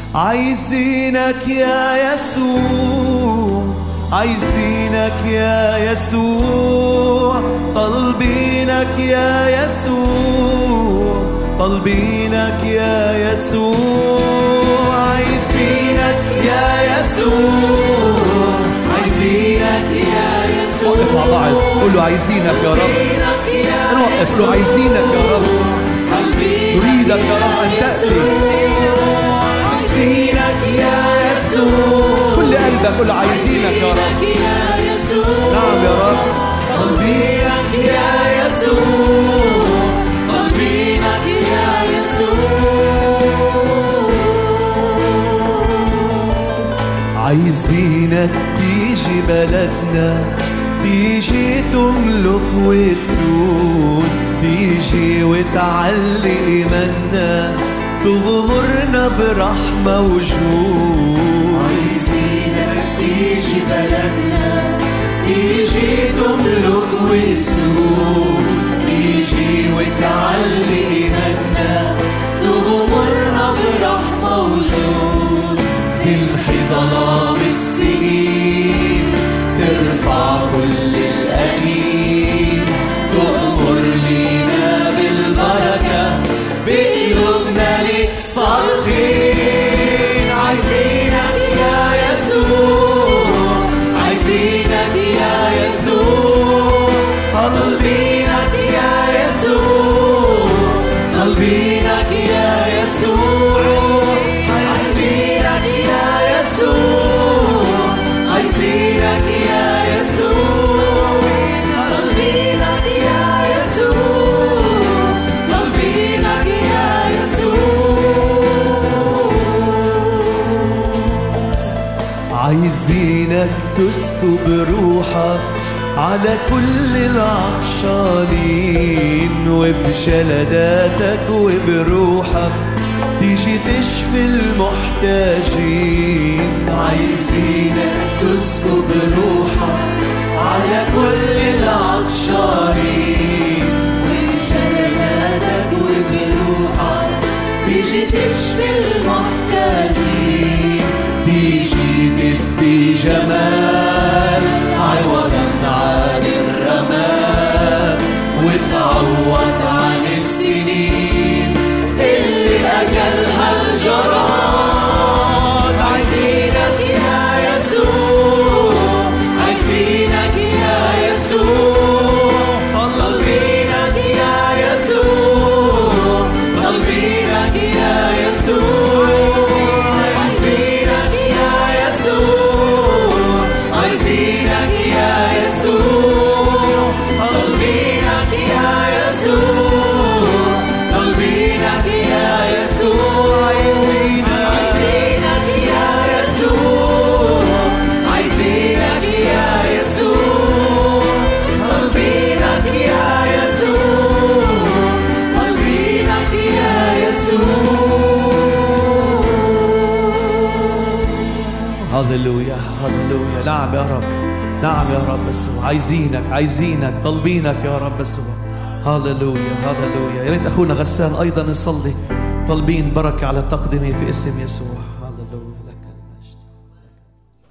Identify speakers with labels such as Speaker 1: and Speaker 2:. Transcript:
Speaker 1: عايزينك يا يسوع عايزينك يا يسوع طالبينك يا يسوع طالبينك يا يسوع عايزينك يا يسوع
Speaker 2: عايزينك يا يسوع
Speaker 1: وقف مع بعض قول له عايزينك يا رب نوقف له عايزينك يا رب نريدك يا رب أن تأتي عايزينك يا يسوع كل قلبك قول له عايزينك يا رب
Speaker 2: يا يسوع
Speaker 1: نعم يا رب
Speaker 2: طالبينك يا يسوع طالبينك يا يسوع
Speaker 1: عايزينك تيجي بلدنا تيجي تملك وتسود تيجي وتعلي إيماننا تغمرنا برحمة وجود
Speaker 2: عايزينك تيجي بلدنا تيجي تملك وتسوق تيجي وتعلي إيماننا تغمرنا برحمة وجود تمحي ظلام السنين ترفع كل الأنين تأمر لينا بالبركة بقلوبنا لك صارخين عايزينك يا يسوع عايزينك يا يسوع طالبينك يا يسوع طالبينك يا يسوع عايزينك يا يسوع عايزينك يا يسوع طالبينك يا يسوع طالبينك يا يسوع
Speaker 1: عايزينك تسكب روحك على كل العطشانين وبجلداتك وبروحك تيجي تشفي المحتاجين
Speaker 2: عايزينك تسكب روحك على كل العطشانين وبجلداتك وبروحك تيجي تشفي المحتاجين تيجي تدي جمال عوضا عن الرمال وتعوض عن السنين اللي أكلها الجراد عايزينك يا يسوع عايزينك يا يسوع طالبينك يا يسوع طالبينك يا يسوع عايزينك يا يسوع عايزينك يا يسوع طالبينك يا يسوع طالبينك يا يسوع عايزينك يا يسوع عايزينك يا يسوع طالبينك يا يسوع طالبينك يا يسوع
Speaker 1: هللويا هللويا نعم يا رب نعم يا رب يسوع عايزينك عايزينك طالبينك يا رب يسوع هللويا هللويا يا ريت اخونا غسان ايضا يصلي طالبين بركه على التقدمه في اسم يسوع